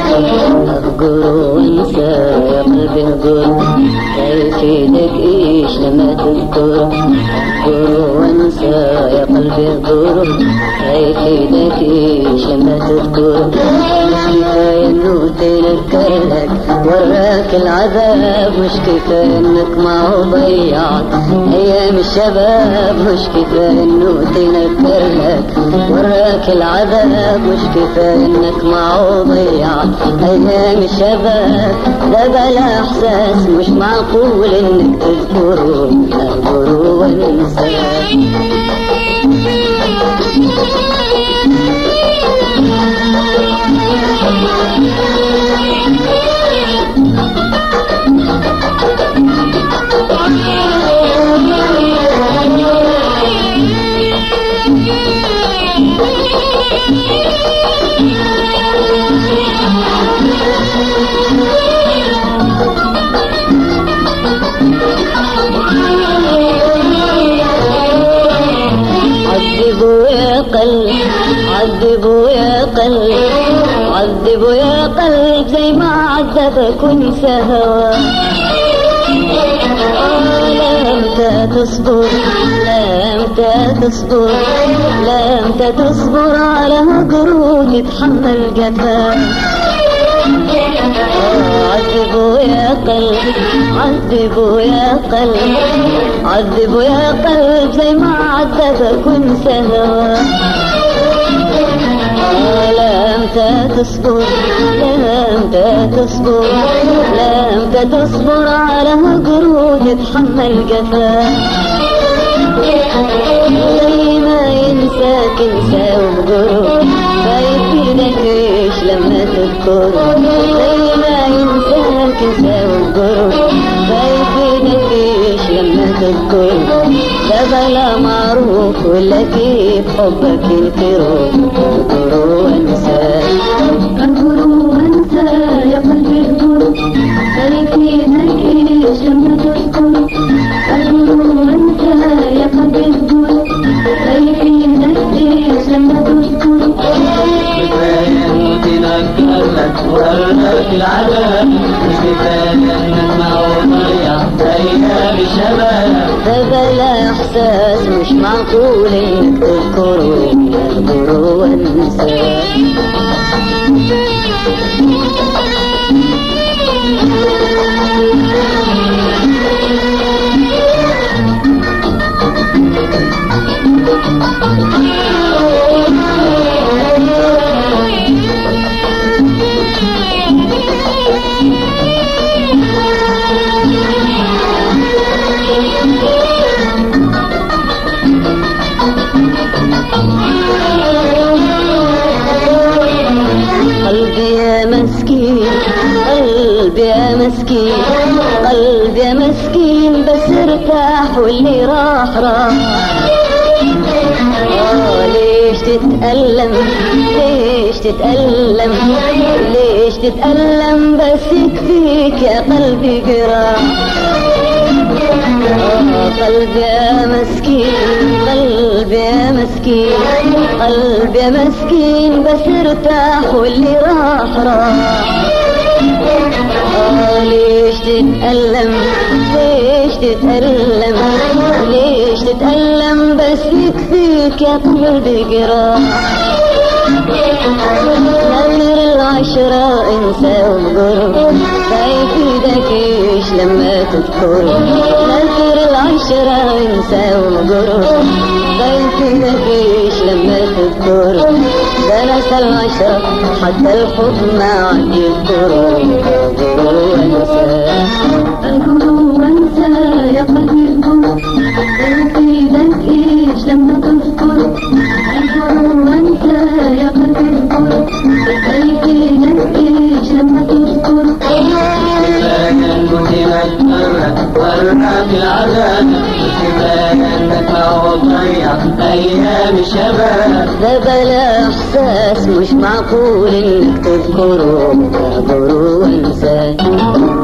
أهجر وانسى يا قلبي اهجر هيفيدك ايش لما تذكر أهجر وانسى يا قلبي اهجر هيفيدك ايش لما تذكر مش كفاية انه تنكر لك وراك العذاب مش كفاية انك معه ضيعت ايام الشباب مش كفاية انه تنكر لك وراك العذاب مش كفاية انك معه ضيعت ايام الشباب ده بلا احساس مش معقول انك تذكره اذكره وانساه عذبوا يا قلب عذبوا يا قلب عذبوا يا قلب زي ما عذبك وانسى هوا لا انت تصبر لا انت تصبر لا انت تصبر على هجر وتتحمل جفاك عذبوا يا قلب عذبوا يا قلب عذبوا يا قلب زي ما عذبك وانسى هواك لا انت تصبر لا انت تصبر لا انت تصبر على هجر وتتحمل جفاك زي ما ينساك انسى وهجره فيفيدك ايش لما تذكره زي ما ينساك انسى وهجره فيفيدك ايش لما تذكره ده بلا معروف ولا كيف حبك ينكره اذكره وانساه أذكر وأنسى يا قلبي اذكر فيفيدك إيش لما تذكر أذكر وأنسى يا قلبي اذكر فيفيدك إيش لما تذكر كفاية انه تنكر لك وراك العذاب مش كفاية انك معه ضيع ايام الشباب ده بلا احساس مش معقول انك تذكره اذكره وانساه قلبي يا مسكين قلبي يا مسكين قلبي يا مسكين بس ارتاح واللي راح راح آه، ليش تتألم ليش تتألم ليش تتألم بس يكفيك يا قلبي جراح آه، قلبي يا مسكين قلبي يا مسكين قلبي يا مسكين بس ارتاح واللي راح راح آه، ليش تتألم ليش تتألم ليش تتألم بس يكفيك يا قلبي جراح نذر العشرة انسى وقرب فيفيدك ايش لما تذكر نذر العشرة انسى وقرب فيفيدك ايش لما تذكر درس العشرة حتى الحب ما عاد يذكره يذكره وانساه أذكر وأنسى يا قلبي اذكر فيفيدك إيش لما تذكر أذكر وأنسى يا قلبي اذكر فيفيدك إيش لما تذكر كفاية انه تنكر لك وراك العذاب مش كفاية انك معه ضيع ايام الشباب ده بلا احساس مش معقول انك تذكره تذكره وانساه